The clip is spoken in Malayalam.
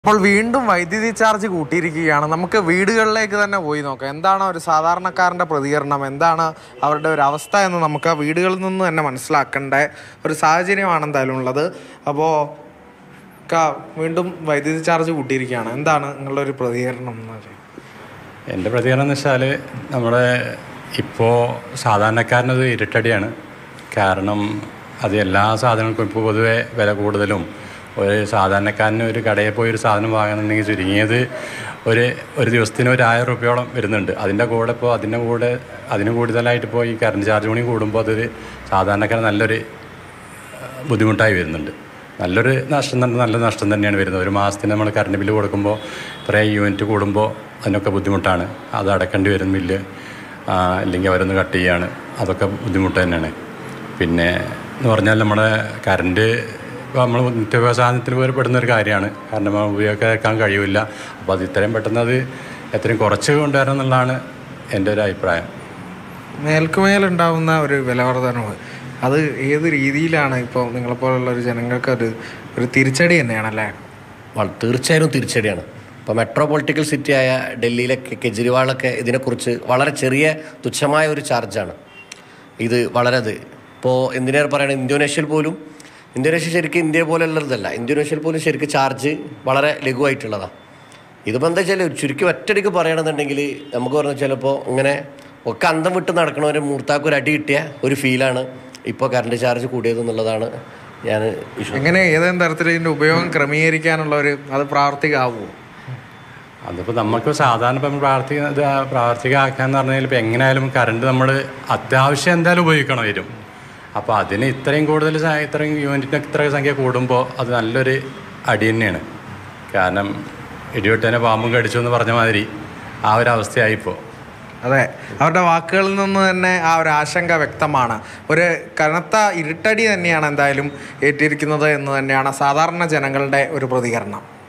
അപ്പോൾ വീണ്ടും വൈദ്യുതി ചാർജ് കൂട്ടിയിരിക്കുകയാണ് നമുക്ക് വീടുകളിലേക്ക് തന്നെ പോയി നോക്കാം എന്താണ് ഒരു സാധാരണക്കാരൻ്റെ പ്രതികരണം എന്താണ് അവരുടെ ഒരു അവസ്ഥ എന്ന് നമുക്ക് ആ വീടുകളിൽ നിന്ന് തന്നെ മനസ്സിലാക്കേണ്ട ഒരു സാഹചര്യമാണ് എന്തായാലും ഉള്ളത് അപ്പോൾ ക വീണ്ടും വൈദ്യുതി ചാർജ് കൂട്ടിയിരിക്കുകയാണ് എന്താണ് നിങ്ങളുടെ ഒരു പ്രതികരണം എന്ന് പറയുന്നത് എൻ്റെ പ്രതികരണം എന്ന് വെച്ചാൽ നമ്മുടെ ഇപ്പോൾ സാധാരണക്കാരനത് ഇരുട്ടടിയാണ് കാരണം അത് എല്ലാ സാധനങ്ങൾക്കും ഇപ്പോൾ പൊതുവെ വില കൂടുതലും ഒരു സാധാരണക്കാരന് ഒരു കടയിൽ പോയി ഒരു സാധനം വാങ്ങുന്നുണ്ടെങ്കിൽ ചുരുങ്ങിയത് ഒരു ഒരു ദിവസത്തിന് ഒരു ആയിരം റുപ്യോളം വരുന്നുണ്ട് അതിൻ്റെ കൂടെ ഇപ്പോൾ അതിൻ്റെ കൂടെ അതിന് കൂടുതലായിട്ട് ഇപ്പോൾ ഈ കറണ്ട് ചാർജ് കൂടി കൂടുമ്പോൾ അതൊരു സാധാരണക്കാരൻ നല്ലൊരു ബുദ്ധിമുട്ടായി വരുന്നുണ്ട് നല്ലൊരു നഷ്ടം തന്നെ നല്ല നഷ്ടം തന്നെയാണ് വരുന്നത് ഒരു മാസത്തിന് നമ്മൾ കറണ്ട് ബില്ല് കൊടുക്കുമ്പോൾ ഇത്രയും യൂണിറ്റ് കൂടുമ്പോൾ അതിനൊക്കെ ബുദ്ധിമുട്ടാണ് അത് അടക്കേണ്ടി വരും ബില്ല് ആ, അല്ലെങ്കിൽ അവരൊന്ന് കട്ട് ചെയ്യാണ് അതൊക്കെ ബുദ്ധിമുട്ട് തന്നെയാണ് പിന്നെ എന്ന് പറഞ്ഞാൽ നമ്മുടെ കറണ്ട് ഇപ്പോൾ നമ്മൾ നിത്യവ്യവസായത്തിൽ പോലും പെടുന്ന ഒരു കാര്യമാണ് കാരണം നമ്മൾ ഉപയോഗിക്കാൻ കഴിയില്ല അപ്പോൾ അത് ഇത്രയും പെട്ടെന്ന് അത് എത്രയും കുറച്ച് കൊണ്ടുവരണം എന്നുള്ളതാണ് എൻ്റെ ഒരു അഭിപ്രായം മേൽക്കുമേലുണ്ടാവുന്ന ഒരു വിലവർധനവ് അത് ഏത് രീതിയിലാണ് ഇപ്പോൾ നിങ്ങളെപ്പോലുള്ള ഒരു ജനങ്ങൾക്ക് ഒരു ഒരു തിരിച്ചടി തന്നെയാണല്ലേ വള- തീർച്ചയായും തിരിച്ചടിയാണ് ഇപ്പോൾ മെട്രോ പൊളിറ്റിക്കൽ സിറ്റി ആയ ഡൽഹിയിലെ കെ- കെജ്രിവാളൊക്കെ ഇതിനെക്കുറിച്ച് വളരെ ചെറിയ തുച്ഛമായ ഒരു ചാർജാണ് ഇത് വളരെ ഇത് ഇപ്പോൾ എന്തിനേറെ പറയുന്നത് ഇന്തോനേഷ്യയിൽ പോലും ഇന്തോനേഷ്യ ശരിക്കും ഇന്ത്യ പോലുള്ളതല്ല ഇന്തോനേഷ്യയിൽ പോലും ശരിക്കും ചാർജ് വളരെ ലഘുവായിട്ടുള്ളതാണ് ഇതിപ്പോൾ എന്താ വെച്ചാൽ ചുരുക്കി ഒറ്റടിക്ക് പറയണമെന്നുണ്ടെങ്കിൽ നമുക്ക് പറഞ്ഞാൽ ചിലപ്പോൾ ഇങ്ങനെ ഒക്കെ അന്തം വിട്ട് നടക്കണവരെ മൂർത്താക്ക് ഒരു അടി കിട്ടിയ ഒരു ഫീലാണ് ഇപ്പോൾ കറണ്ട് ചാർജ് കൂടിയത് എന്നുള്ളതാണ് ഞാൻ വിശ്വസിക്കുന്നത് എങ്ങനെ ഏതെങ്കിലും തരത്തിൽ ഇതിൻ്റെ ഉപയോഗം ക്രമീകരിക്കാനുള്ള ഒരു അത് പ്രാവർത്തികമാവുമോ അതിപ്പോൾ നമുക്ക് സാധാരണ ഇപ്പം പ്രാർത്ഥിക ഇത് പ്രാവർത്തികമാക്കാന്ന് പറഞ്ഞാൽ ഇപ്പം എങ്ങനെയായാലും കറണ്ട് നമ്മൾ അത്യാവശ്യം എന്തായാലും ഉപയോഗിക്കണം വരും അപ്പോൾ അതിന് ഇത്രയും കൂടുതൽ സ- ഇത്രയും യൂണിറ്റിന് ഇത്ര സംഖ്യ കൂടുമ്പോൾ അത് നല്ലൊരു അടി തന്നെയാണ് കാരണം ഇടിവെട്ടനെ പാമ്പും കടിച്ചു എന്ന് പറഞ്ഞ മാതിരി ആ ഒരു അവസ്ഥയായിപ്പോൾ അതെ അവരുടെ വാക്കുകളിൽ നിന്ന് തന്നെ ആ ഒരു ആശങ്ക വ്യക്തമാണ് ഒരു കനത്ത ഇരുട്ടടി തന്നെയാണ് എന്തായാലും ഏറ്റിരിക്കുന്നത് എന്ന് തന്നെയാണ് സാധാരണ ജനങ്ങളുടെ ഒരു പ്രതികരണം